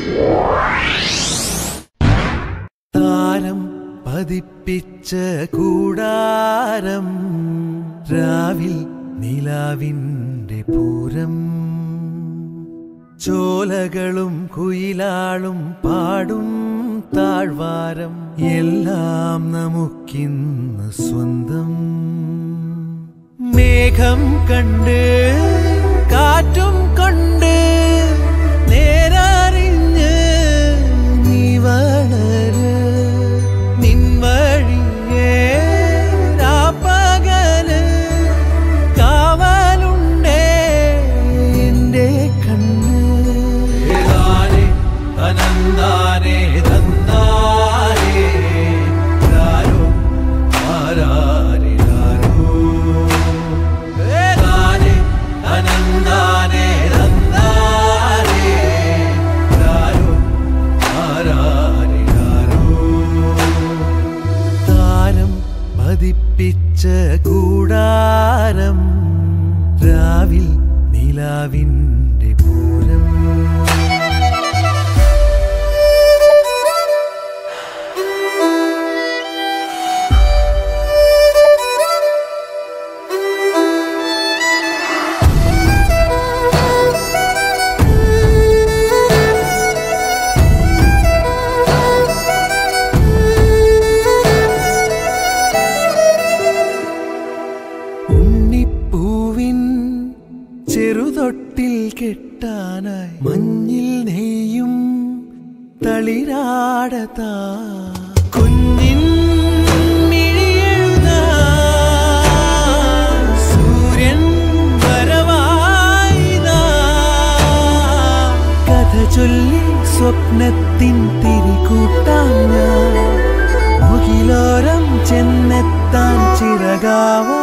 താരം പതിപ്പിച്ച കൂടാരം രാവിൽ നിലാവിൻ്റെ പൂരം ചോലകളും കുയിലാളും പാടും താഴ്വാരം എല്ലാം നമുക്കിന്ന് സ്വന്തം മേഘം കണ്ട് കാറ്റും കൊണ്ട് നേരറിഞ്ഞ് നീ വളര് നിൻ വഴിയേ രാപ്പകല് കാവലുണ്ടേ എന്റെ കണ്ണ് അനന്താനേ തന്നാരേ രാരോ ആരാരിരാരോ ഏതാനേ അനന്താനേ തന്നാരേ രാരോ ആരാരിരാരോ താരം പതിപ്പിച്ച കൂടാരം രാവിൽ നിലാവിൻ്റെ പൂരം ഉണ്ണിപ്പൂവിൻ ചെറുതൊട്ടിൽ കെട്ടാനായി മഞ്ഞിൽ നെയ്യും തളിരാടതാ കുഞ്ഞിൻ മിഴിയെഴുതാൻ സൂര്യൻ വരവായിതാ. കഥ ചൊല്ലി സ്വപ്നത്തിൻ തിരികൂട്ടാൻ ഞാൻ മുകിലോരം ചെന്നെത്താൻ ചിറകാവോ